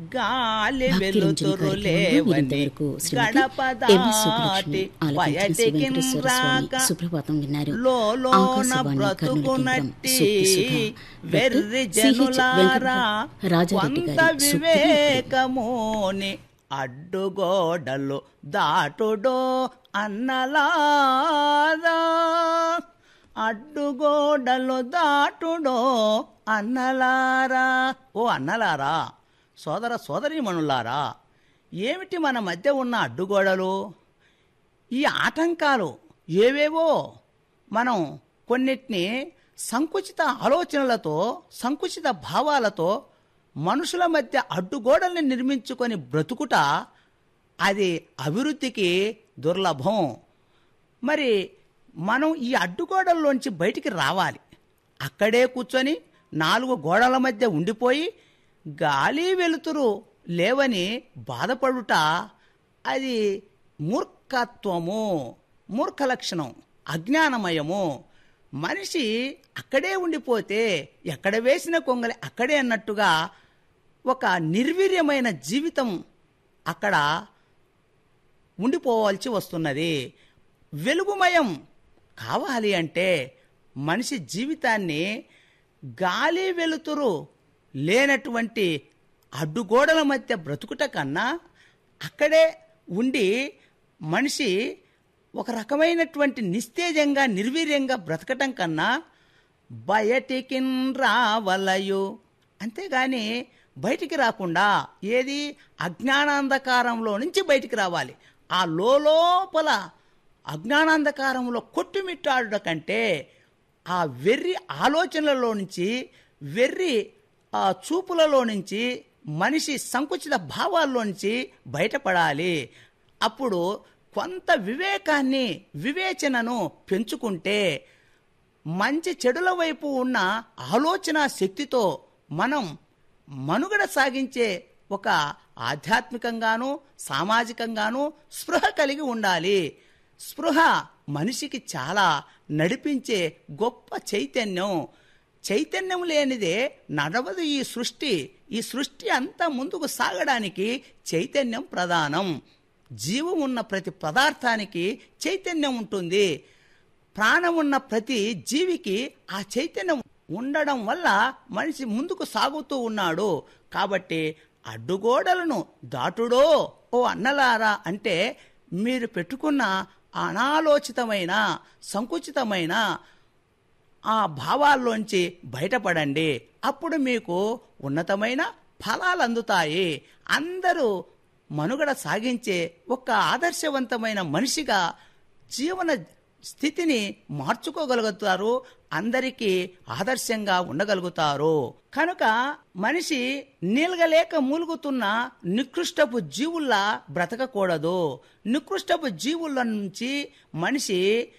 గాలి భక్తిరంజని వెలుతురు కార్యక్రమంలో లేవని మీరింతవరకు శ్రీమతి గడప ఎం. సుబ్బలక్ష్మి దాటి ఆలపించిన శ్రీ బయటికి వెంకటేశ్వర స్వామి రాక సుప్రభాతం విన్నారు లోలోన ఆకాశవాణి కర్నూలు కేంద్రం బ్రతుకునట్టి సూక్తి సుధా వెర్రి డాక్టర్ సిహెచ్ జనులారా వెంకట రాజారెడ్డి కొంత గారి సూక్తిని వివేకమోని అడ్డుగోడలు దాటుడో అన్నలారా అడ్డుగోడలు దాటుడో అన్నలారా ఓ అన్నలారా సోదర సోదరీమణులారా ఏమిటి మన మధ్య ఉన్న అడ్డుగోడలు ఈ ఆటంకాలు ఏవేవో మనం కొన్నిటిని సంకుచిత ఆలోచనలతో సంకుచిత భావాలతో మనుషుల మధ్య అడ్డుగోడల్ని నిర్మించుకొని బ్రతుకుట అది అభివృద్ధికి దుర్లభం మరి మనం ఈ అడ్డుగోడల్లోంచి బయటికి రావాలి అక్కడే కూర్చొని నాలుగు గోడల మధ్య ఉండిపోయి గాలి వెలుతురు లేవని బాధపడుట అది మూర్ఖత్వము మూర్ఖ లక్షణం అజ్ఞానమయము మనిషి అక్కడే ఉండిపోతే ఎక్కడ వేసిన కొంగలి అక్కడే అన్నట్టుగా ఒక నిర్వీర్యమైన జీవితం అక్కడ ఉండిపోవాల్సి వస్తున్నది వెలుగుమయం కావాలి అంటే మనిషి జీవితాన్ని గాలి వెలుతురు లేనటువంటి అడ్డుగోడల మధ్య బ్రతుకుట కన్నా అక్కడే ఉండి మనిషి ఒక రకమైనటువంటి నిస్తేజంగా నిర్వీర్యంగా బ్రతకటం కన్నా బయటికి రావలయు అంతేగాని బయటికి రాకుండా ఏది అజ్ఞానాంధకారంలో నుంచి బయటికి రావాలి ఆ లోపల అజ్ఞానాంధకారంలో కొట్టుమిట్టాడుట కంటే ఆ వెర్రి ఆలోచనలలో నుంచి వెర్రి ఆ చూపులలో నుంచి మనిషి సంకుచిత భావాల్లో నుంచి బయటపడాలి అప్పుడు కొంత వివేకాన్ని వివేచనను పెంచుకుంటే మంచి చెడుల వైపు ఉన్న ఆలోచన శక్తితో మనం మనుగడ సాగించే ఒక ఆధ్యాత్మికంగాను సామాజికంగాను స్పృహ కలిగి ఉండాలి స్పృహ మనిషికి చాలా నడిపించే గొప్ప చైతన్యం చైతన్యం లేనిదే నడవదు ఈ సృష్టి ఈ సృష్టి అంతా ముందుకు సాగడానికి చైతన్యం ప్రధానం జీవం ఉన్న ప్రతి పదార్థానికి చైతన్యం ఉంటుంది ప్రాణం ఉన్న ప్రతి జీవికి ఆ చైతన్యం ఉండడం వల్ల మనిషి ముందుకు సాగుతూ ఉన్నాడు కాబట్టి అడ్డుగోడలను దాటుడో ఓ అన్నలారా అంటే మీరు పెట్టుకున్న అనాలోచితమైన సంకుచితమైన ఆ భావాల్లోంచి బయటపడండి అప్పుడు మీకు ఉన్నతమైన ఫలాలు అందుతాయి అందరూ మనుగడ సాగించే ఒక ఆదర్శవంతమైన మనిషిగా జీవన స్థితిని మార్చుకోగలుగుతారు అందరికీ ఆదర్శంగా ఉండగలుగుతారు కనుక మనిషి నీలగలేక మూలుగుతున్న నికృష్టపు జీవుల్లా బ్రతకకూడదు నికృష్టపు జీవుల నుంచి మనిషి